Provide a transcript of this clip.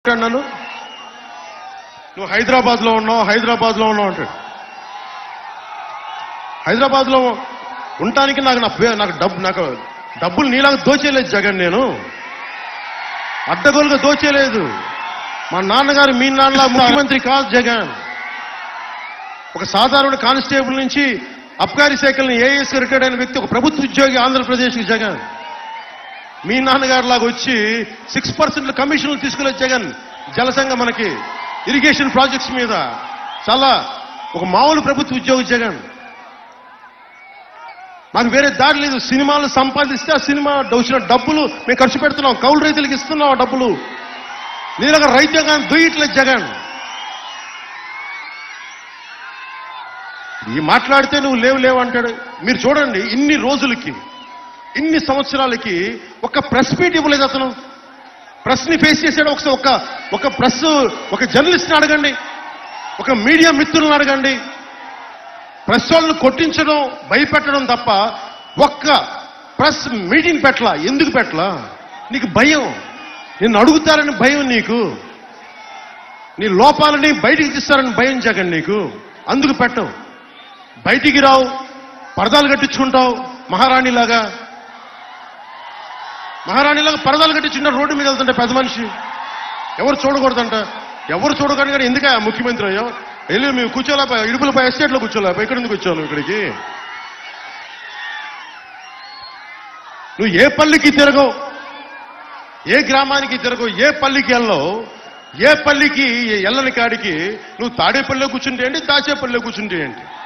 అంటాడు నన్ను నువ్వు హైదరాబాద్ లో ఉన్నావు హైదరాబాద్ లో ఉన్నావు అంటాడు హైదరాబాద్ లో ఉండటానికి నాకు నా పే- నాకు డబ్బు నాకు డబ్బులు నీలాగా దోచేయలేదు జగన్ నేను అడ్డగోలుగా దోచేయలేదు మా నాన్నగారు మీ నాన్న ముఖ్యమంత్రి కాదు జగన్ ఒక సాధారణ కానిస్టేబుల్ నుంచి అబ్కారీ శాఖలను ఏఎస్ రిటైర్డ్ అయిన వ్యక్తి ఒక ప్రభుత్వ ఉద్యోగి ఆంధ్రప్రదేశ్కి జగన్ మీ నాన్నగారు లాగా వచ్చి సిక్స్ పర్సెంట్ కమిషన్లు తీసుకునే జగన్ జలసంఘ మనకి ఇరిగేషన్ ప్రాజెక్ట్స్ మీద చాలా ఒక మామూలు ప్రభుత్వ ఉద్యోగి జగన్ మాకు వేరే దారి లేదు సినిమాలు సంపాదిస్తే ఆ సినిమా వచ్చిన డబ్బులు మేము ఖర్చు పెడుతున్నాం కౌలు రైతులకు ఇస్తున్నాం ఆ డబ్బులు నీలాగా రైతే కానీ దుయ్యట్లేదు జగన్ ఈ మాట్లాడితే నువ్వు లేవు లేవు అంటాడు మీరు చూడండి ఇన్ని రోజులకి ఇన్ని సంవత్సరాలకి ఒక ప్రెస్ మీట్ ఇవ్వలేదు అతను ప్రెస్ ని ఫేస్ చేశాడు ఒకసారి ఒక ఒక ప్రెస్ ఒక జర్నలిస్ట్ని అడగండి ఒక మీడియా మిత్రులను అడగండి ప్రెస్ వాళ్ళని కొట్టించడం భయపెట్టడం తప్ప ఒక్క ప్రెస్ మీటింగ్ పెట్టలా ఎందుకు పెట్టలా నీకు భయం నిన్ను అడుగుతారని భయం నీకు నీ లోపాలని బయటికి తీస్తారని భయం జగన్ నీకు అందుకు పెట్టవు బయటికి రావు పరదాలు కట్టించుకుంటావు మహారాణిలాగా మహారాణిలాగా పరదాలు కట్టించుకుంటా రోడ్డు మీద వెళ్తుంటే పెద్ద మనిషి ఎవరు చూడకూడదంట ఎవరు చూడకూడదు కానీ ఎందుక ముఖ్యమంత్రి అయ్యో వెళ్ళి మేము కూర్చోలేపా ఇడుపులపై ఎస్టేట్లో కూర్చోలేపా ఇక్కడ ఎందుకు వచ్చావు నువ్వు ఇక్కడికి నువ్వు ఏ పల్లికి తిరగవు ఏ గ్రామానికి తిరగవు ఏ పల్లికి వెళ్ళవు ఏ పల్లికి ఎల్లని కాడికి నువ్వు తాడేపల్లిలో కూర్చుంటే ఏంటి దాచేపల్లిలో కూర్చుంటే ఏంటి